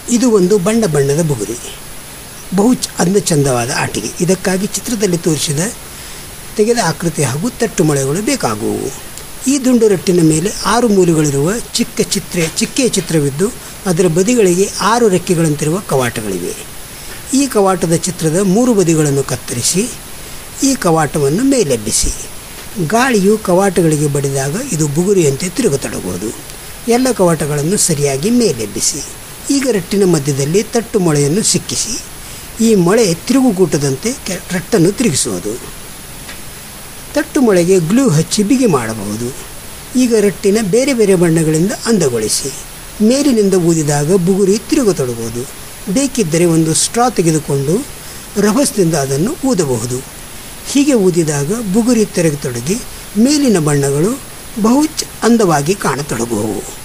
ಇದು ಒಂದು ಬಣ್ಣ ಬಣ್ಣದ ಬುಗುರಿ ಬಹು ಚ- ಅಂದ ಚಂದವಾದ ಆಟಿಕೆ ಇದಕ್ಕಾಗಿ ಚಿತ್ರದಲ್ಲಿ ತೋರಿಸಿದ ತೆಗೆದ ಆಕೃತಿ ಹಾಗೂ ತಟ್ಟು ಮೊಳೆಗಳು ಬೇಕಾಗುವು ಈ ದುಂಡು ರಟ್ಟಿನ ಮೇಲೆ ಆರು ಮೂಲೆಗಳಿರುವ ಚಿಕ್ಕ ಚಿತ್ರ ಚಿಕ್ಕೆಯ ಚಿತ್ರವಿದ್ದು ಅದರ ಬದಿಗಳಿಗೆ ಆರು ರೆಕ್ಕೆಗಳಂತಿರುವ ಕವಾಟಗಳಿವೆ ಈ ಕವಾಟದ ಚಿತ್ರದ ಮೂರು ಬದಿಗಳನ್ನು ಕತ್ತರಿಸಿ ಈ ಕವಾಟವನ್ನು ಮೇಲೆಬ್ಬಿಸಿ ಗಾಳಿಯು ಕವಾಟಗಳಿಗೆ ಬಡಿದಾಗ ಇದು ಬುಗುರಿಯಂತೆ ತಿರುಗತೊಡಗುವುದು ಎಲ್ಲ ಕವಾಟಗಳನ್ನು ಸರಿಯಾಗಿ ಮೇಲೆಬ್ಬಿಸಿ ಈಗ ರಟ್ಟಿನ ಮಧ್ಯದಲ್ಲಿ ತಟ್ಟು ಮೊಳೆಯನ್ನು ಸಿಕ್ಕಿಸಿ ಈ ಮೊಳೆ ತಿರುಗುಗೂಟದಂತೆ ಕೆ- ರಟ್ಟನ್ನು ತಿರುಗಿಸುವುದು ತಟ್ಟು ಮೊಳೆಗೆ ಗ್ಲೂ ಹಚ್ಚಿ ಬಿಗಿ ಮಾಡಬಹುದು ಈಗ ರಟ್ಟಿನ ಬೇರೆ ಬೇರೆ ಬಣ್ಣಗಳಿಂದ ಅಂದಗೊಳಿಸಿ ಮೇಲಿನಿಂದ ಊದಿದಾಗ ಬುಗುರಿ ತಿರುಗತೊಡಗುವುದು ಬೇಕಿದ್ದರೆ ಒಂದು ಸ್ಟ್ರಾ ತೆಗೆದುಕೊಂಡು ರಭಸದಿಂದ ಅದನ್ನು ಊದಬಹುದು ಹೀಗೆ ಊದಿದಾಗ ಬುಗುರಿ ತೆರೆಗತೊಡಗಿ ಮೇಲಿನ ಬಣ್ಣಗಳು ಬಹು ಚ- ಅಂದವಾಗಿ ಕಾಣತೊಡಗುವವು